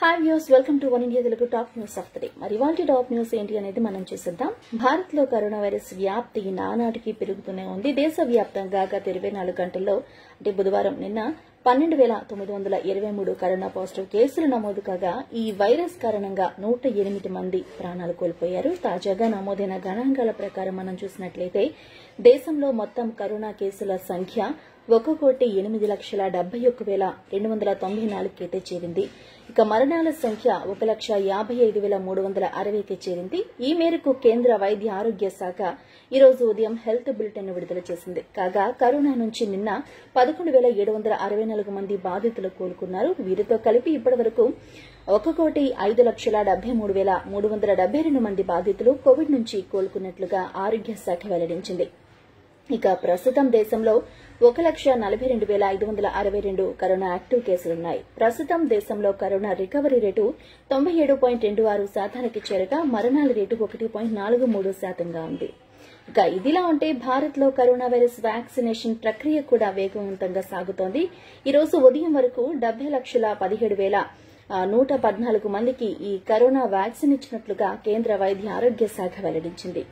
hi views welcome to One India Telugu top news of the day మరి ఇవాళ top news ఏంటి అనేది మనం చూసిద్దాం భారత్ లో కరోనా వైరస్ వ్యాప్తి నానాటికి పెరుగుతూనే ఉంది దేశవ్యాప్తంగా గత ఇరవై నాలుగు గంటల్లో అంటే బుధవారం నిన్న పన్నెండు వేల తొమ్మిది వందల ఇరవై మూడు కరోనా పాజిటివ్ కేసులు నమోదు కాగా ఈ వైరస్ కారణంగా నూట ఎనిమిది మంది ప్రాణాలు కోల్పోయారు తాజాగా నమోదైన గణాంకాల ప్రకారం మనం చూసినట్లయితే దేశంలో మొత్తం కరోనా కేసుల సంఖ్య ఒక కోటి ఎనిమిది లక్షల డెబ్బై ఒక్క వేల రెండు వందల తొంభై నాలుగుకైతే చేరింది ఇక మరణాల సంఖ్య ఒక లక్ష యాభై ఐదు వేల మూడు వందల అరవైకి చేరింది ఈ మేరకు కేంద్ర వైద్య ఆరోగ్య శాఖ ఈ రోజు ఉదయం హెల్త్ బులెటిన్ విడుదల చేసింది కాగా కరోనా నుంచి నిన్న పదకొండు వేల ఏడు వందల అరవై నాలుగు మంది బాధితులు కోలుకున్నారు వీరితో కలిపి ఇప్పటి వరకు ఒక కోటి ఐదు లక్షల డెబ్బై మూడు వేల మూడు వందల డెబ్బై రెండు మంది బాధితులు కోవిడ్ నుంచి కోలుకున్నట్లుగా ఆరోగ్య శాఖ వెల్లడించింది ఇక ప్రస్తుతం దేశంలో ఒక లక్ష నలభై రెండు వేల ఐదు వందల అరవై రెండు కరోనా యాక్టివ్ కేసులున్నాయి ప్రస్తుతం దేశంలో కరోనా రికవరీ రేటు తొంభై ఏడు పాయింట్ రెండు ఆరు శాతానికి చేరగా మరణాల రేటు ఒకటి పాయింట్ నాలుగు మూడు శాతంగా ఉంది ఇక ఇదిలా ఉంటే భారత్ లో కరోనా వైరస్ వ్యాక్సినేషన్ ప్రక్రియ కూడా వేగవంతంగా సాగుతోంది ఈ రోజు ఉదయం వరకు డెబ్బై లక్షల పదిహేడు వేల నూట పద్నాలుగు మందికి ఈ కరోనా వ్యాక్సిన్ ఇచ్చినట్లుగా కేంద్ర వైద్య ఆరోగ్య శాఖ వెల్లడించింది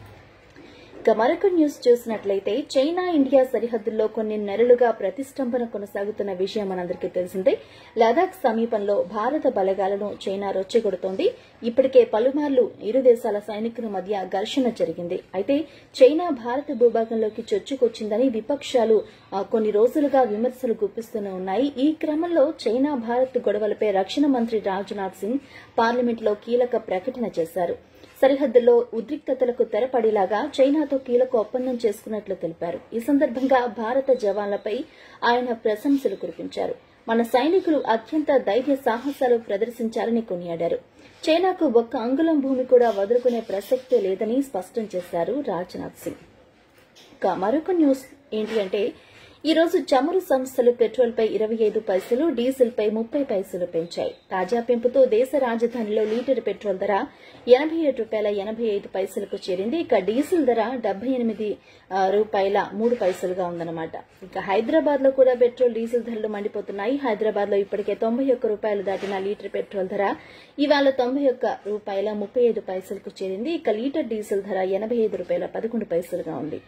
ఇక మరొక న్యూస్ చూసినట్లయితే చైనా ఇండియా సరిహద్దుల్లో కొన్ని నెలలుగా ప్రతిష్టంభన కొనసాగుతున్న విషయం మనందరికీ తెలిసిందే లదాఖ్ సమీపంలో భారత బలగాలను చైనా రొచ్చెగొడుతోంది ఇప్పటికే పలుమార్లు ఇరు దేశాల సైనికుల మధ్య ఘర్షణ జరిగింది అయితే చైనా భారత భూభాగంలోకి చొచ్చుకొచ్చిందని విపక్షాలు కొన్ని రోజులుగా విమర్శలు గుప్పిస్తూనే ఉన్నాయి ఈ క్రమంలో చైనా భారత్ గొడవలపై రక్షణ మంత్రి రాజ్నాథ్ సింగ్ పార్లమెంట్లో కీలక ప్రకటన చేశారు సరిహద్దుల్లో ఉద్రిక్తతలకు తెరపడేలాగా చైనాతో కీలక ఒప్పందం చేసుకున్నట్లు తెలిపారు ఈ సందర్భంగా భారత జవాన్లపై ఆయన ప్రశంసలు కురిపించారు మన సైనికులు అత్యంత ధైర్య సాహసాలు ప్రదర్శించారని కొనియాడారు చైనాకు ఒక్క అంగుళం భూమి కూడా వదులుకునే ప్రసక్తే లేదని స్పష్టం చేశారు రాజ్నాథ్ సింగ్ ఇక మరొక న్యూస్ ఏంటి అంటే ఈ రోజు చమురు సంస్థలు పెట్రోల్ పై ఇరవై ఐదు పైసలు డీజిల్ పై ముప్పై పైసలు పెంచాయి తాజా పెంపుతో దేశ రాజధానిలో లీటర్ పెట్రోల్ ధర ఎనబై ఏడు రూపాయల ఎనబై ఐదు పైసలకు చేరింది ఇక డీజిల్ ధర డెబ్బై ఎనిమిది రూపాయల మూడు పైసలుగా ఉందన్నమాట ఇక హైదరాబాద్ లో కూడా పెట్రోల్ డీజిల్ ధరలు మండిపోతున్నాయి హైదరాబాద్ లో ఇప్పటికే తొంభై ఒక్క రూపాయలు దాటిన లీటర్ పెట్రోల్ ధర ఇవాళ తొంభై ఒక్క రూపాయల ముప్పై ఐదు పైసలకు చేరింది ఇక లీటర్ డీజిల్ ధర ఎనబై ఐదు రూపాయల పదకొండు పైసలుగా ఉంది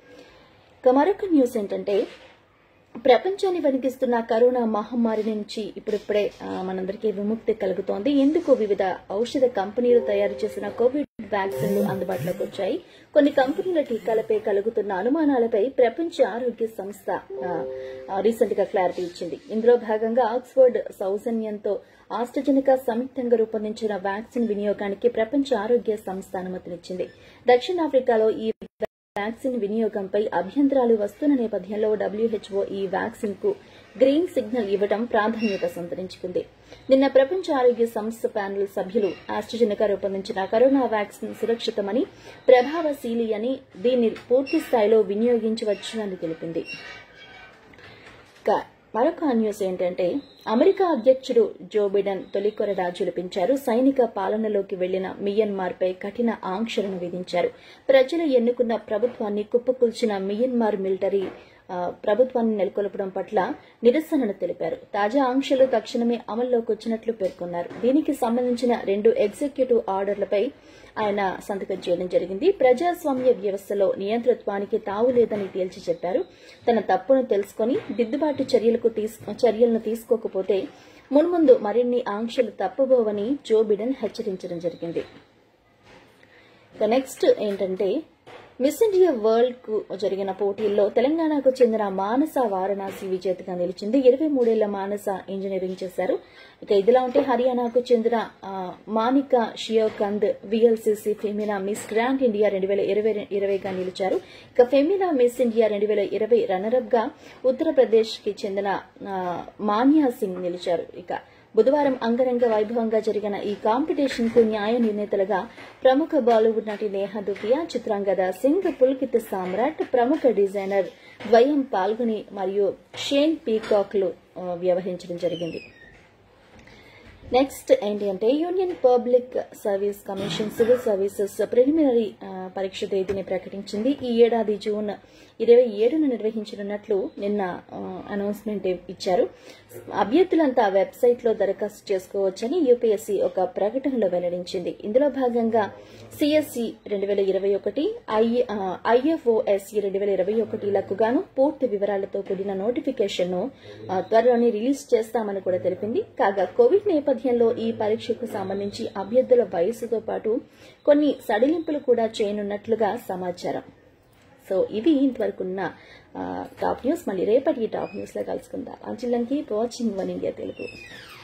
ఇక మరొక న్యూస్ ఏంటంటే ప్రపంచాన్ని వణికిస్తున్న కరోనా మహమ్మారి నుంచి ఇప్పుడిప్పుడే మనందరికీ విముక్తి కలుగుతోంది ఎందుకు వివిధ ఔషధ కంపెనీలు తయారు చేసిన కోవిడ్ వ్యాక్సిన్లు అందుబాటులోకి వచ్చాయి కొన్ని కంపెనీల టీకాలపై కలుగుతున్న అనుమానాలపై ప్రపంచ ఆరోగ్య సంస్థ రీసెంట్ గా క్లారిటీ ఇచ్చింది ఇందులో భాగంగా ఆక్స్ఫర్డ్ సౌజన్యంతో ఆస్ట్రజనికా సంయుక్తంగా రూపొందించిన వ్యాక్సిన్ వినియోగానికి ప్రపంచ ఆరోగ్య సంస్థ అనుమతినిచ్చింది దక్షిణాఫ్రికాలో ఈ వ్యాక్సిన్ వినియోగంపై అభ్యంతరాలు వస్తున్న నేపథ్యంలో డబ్ల్యూహెచ్ఓ ఈ వ్యాక్సిన్ కు గ్రీన్ సిగ్నల్ ఇవ్వడం ప్రాధాన్యత సంతరించుకుంది నిన్న ప్రపంచ ఆరోగ్య సంస్థ ప్యానెల్ సభ్యులు ఆస్ట్రజెనికా రూపొందించిన కరోనా వ్యాక్సిన్ సురక్షితమని ప్రభావశీలి అని దీన్ని పూర్తి స్థాయిలో వినియోగించవచ్చు అని తెలిపింది మరొక న్యూస్ ఏంటంటే అమెరికా అధ్యక్షుడు జో బిడెన్ తొలి కొరడా జులిపించారు సైనిక పాలనలోకి వెళ్లిన మియన్మార్పై కఠిన ఆంక్షలను విధించారు ప్రజలు ఎన్నుకున్న ప్రభుత్వాన్ని కుప్పకూల్చిన మియన్మార్ మిలిటరీ ప్రభుత్వాన్ని నెలకొల్పడం పట్ల నిరసనను తెలిపారు తాజా ఆంక్షలు తక్షణమే అమల్లోకి వచ్చినట్లు పేర్కొన్నారు దీనికి సంబంధించిన రెండు ఎగ్జిక్యూటివ్ ఆర్డర్లపై ఆయన సంతకం చేయడం జరిగింది ప్రజాస్వామ్య వ్యవస్థలో నియంతృత్వానికి తావు లేదని తేల్చి చెప్పారు తన తప్పును తెలుసుకుని దిద్దుబాటు చర్యలకు చర్యలను తీసుకోకపోతే మున్ముందు మరిన్ని ఆంక్షలు తప్పబోవని జో బిడెన్ హెచ్చరించడం జరిగింది నెక్స్ట్ ఏంటంటే మిస్ ఇండియా వరల్డ్ కు జరిగిన పోటీల్లో తెలంగాణకు చెందిన మానస వారణాసి విజేతగా నిలిచింది ఇరవై మూడేళ్ల మానస ఇంజనీరింగ్ చేశారు ఇక ఇదిలా ఉంటే హర్యానాకు చెందిన Manika Sheokand VLCC Femina Miss Grand India రెండు వేల ఇరవై ఇరవైగా నిలిచారు ఇక ఫెమినా మిస్ ఇండియా రెండు వేల ఇరవై రన్నరప్ గా ఉత్తరప్రదేశ్ కి చెందిన మాన్యా సింగ్ నిలిచారు ఇక బుధవారం అంగరంగ వైభవంగా జరిగిన ఈ కాంపిటీషన్ కు న్యాయ నిర్ణేతలుగా ప్రముఖ బాలీవుడ్ నటి నేహా దుపియా చిత్రాంగద సింగ్ పుల్కిత్ సామ్రాట్ ప్రముఖ డిజైనర్ ద్వయం పాల్గొని మరియు షేన్ పీకాక్ లు వ్యవహరించడం జరిగింది నెక్స్ట్ ఏంటి అంటే Union Public Service Commission Civil Services preliminary పరీక్ష తేదీని ప్రకటించింది ఈ ఏడాది జూన్ ఇరవై ఏడున నిర్వహించనున్నట్లు నిన్న అనౌన్స్మెంట్ ఇచ్చారు అభ్యర్థులంతా వెబ్సైట్ లో దరఖాస్తు చేసుకోవచ్చని యూపీఎస్సీ ఒక ప్రకటనలో వెల్లడించింది ఇందులో భాగంగా సిఎస్సి రెండు వేల ఇరవై ఒకటి ఐఎఫ్ఓఎస్సి రెండు వేల ఇరవై ఒకటిలకు గాను పూర్తి వివరాలతో కూడిన నోటిఫికేషన్ ను త్వరలోనే రిలీజ్ చేస్తామని కూడా తెలిపింది కాగా కోవిడ్ నేపథ్యంలో ఈ పరీక్షకు సంబంధించి అభ్యర్థుల వయసుతో పాటు కొన్ని సడలింపులు కూడా చేయనున్నట్లుగా సమాచారం సో ఇవి ఇంతవరకు ఉన్న టాప్ న్యూస్ మళ్ళీ రేపటి టాప్ న్యూస్ లో కలుసుకుందాం అంచులంకి వాచింగ్ వన్ ఇండియా తెలుగు